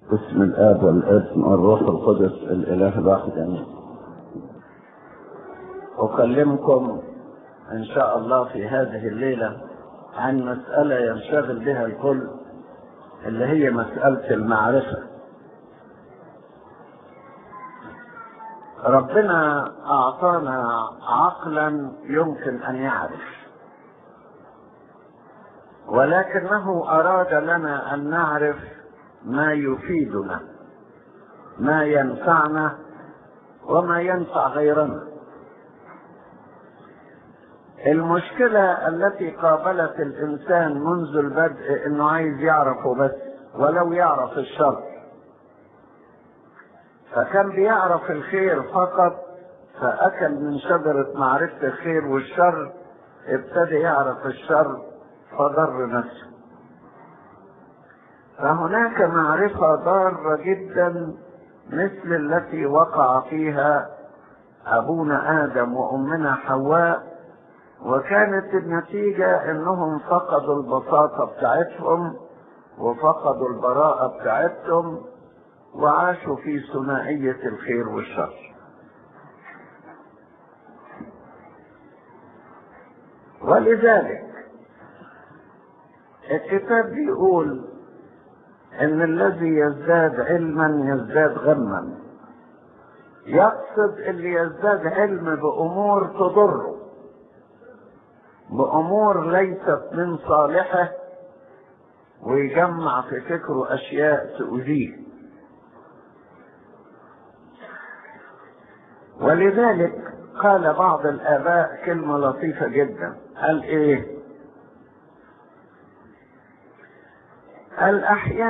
باسم الآب والابن والروح القدس الإله الواحد آمين. أكلمكم إن شاء الله في هذه الليلة عن مسألة ينشغل بها الكل اللي هي مسألة المعرفة. ربنا أعطانا عقلا يمكن أن يعرف ولكنه أراد لنا أن نعرف ما يفيدنا ما ينفعنا وما ينفع غيرنا المشكلة التي قابلت الإنسان منذ البدء إنه عايز يعرفه بس ولو يعرف الشر فكان بيعرف الخير فقط فأكل من شجرة معرفة الخير والشر ابتدى يعرف الشر فضر نفسه فهناك معرفة ضارة جدا مثل التي وقع فيها أبونا آدم وأمنا حواء وكانت النتيجة إنهم فقدوا البساطة بتاعتهم وفقدوا البراءة بتاعتهم وعاشوا في ثنائية الخير والشر ولذلك الكتاب بيقول ان الذي يزداد علما يزداد غما يقصد اللي يزداد علم بامور تضره بامور ليست من صالحه ويجمع في فكره اشياء تؤذيه ولذلك قال بعض الاباء كلمه لطيفه جدا قال ايه قال احيانا